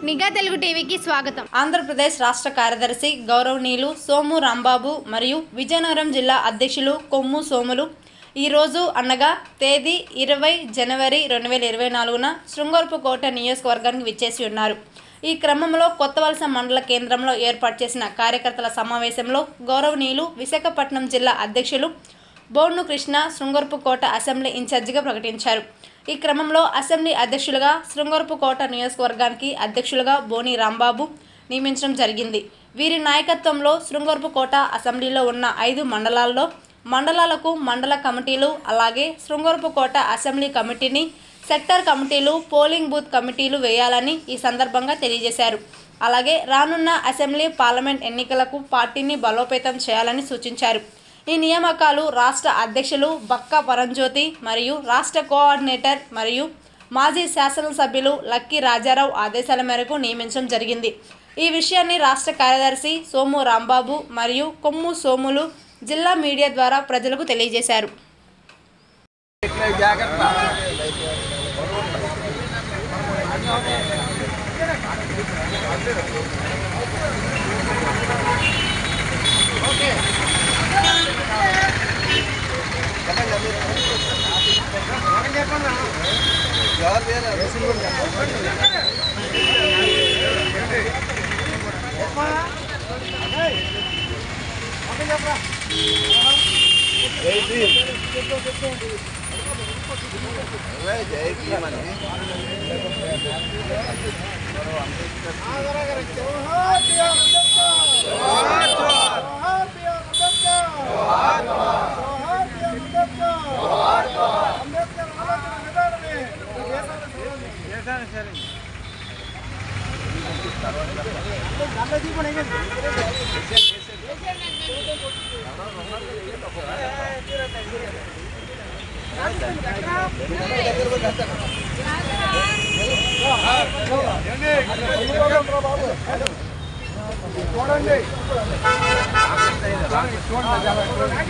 నిఘా తెలుగు టీవీకి స్వాగతం ఆంధ్రప్రదేశ్ రాష్ట్ర కార్యదర్శి గౌరవనీయులు సోము రాంబాబు మరియు విజయనగరం జిల్లా అధ్యక్షులు కొమ్ము సోములు ఈరోజు అనగా తేదీ ఇరవై జనవరి రెండు వేల ఇరవై నాలుగున శృంగవరపుకోట నియోజకవర్గానికి విచ్చేసి ఉన్నారు ఈ క్రమంలో కొత్తవలస మండల కేంద్రంలో ఏర్పాటు చేసిన కార్యకర్తల సమావేశంలో గౌరవనీయులు విశాఖపట్నం జిల్లా అధ్యక్షులు బోర్ను కృష్ణ శృంగవరపుకోట అసెంబ్లీ ఇన్ఛార్జిగా ప్రకటించారు ఈ క్రమంలో అసెంబ్లీ అధ్యక్షులుగా శృంగవరపుకోట నియోజకవర్గానికి అధ్యక్షులుగా బోని రాంబాబు నియమించడం జరిగింది వీరి నాయకత్వంలో శృంగవరపుకోట అసెంబ్లీలో ఉన్న ఐదు మండలాల్లో మండలాలకు మండల కమిటీలు అలాగే శృంగవరపుకోట అసెంబ్లీ కమిటీని సెక్టర్ కమిటీలు పోలింగ్ బూత్ కమిటీలు వేయాలని ఈ సందర్భంగా తెలియజేశారు అలాగే రానున్న అసెంబ్లీ పార్లమెంట్ ఎన్నికలకు పార్టీని బలోపేతం చేయాలని సూచించారు ఈ నియామకాలు రాష్ట్ర అధ్యక్షులు బక్క పరంజ్యోతి మరియు రాష్ట్ర కోఆర్డినేటర్ మరియు మాజీ శాసనసభ్యులు లక్కీ రాజారావు ఆదేశాల మేరకు నియమించడం జరిగింది ఈ విషయాన్ని రాష్ట్ర కార్యదర్శి సోము రాంబాబు మరియు కొమ్ము సోములు జిల్లా మీడియా ద్వారా ప్రజలకు తెలియజేశారు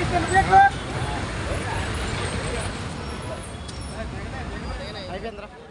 అయిపోయిందిరా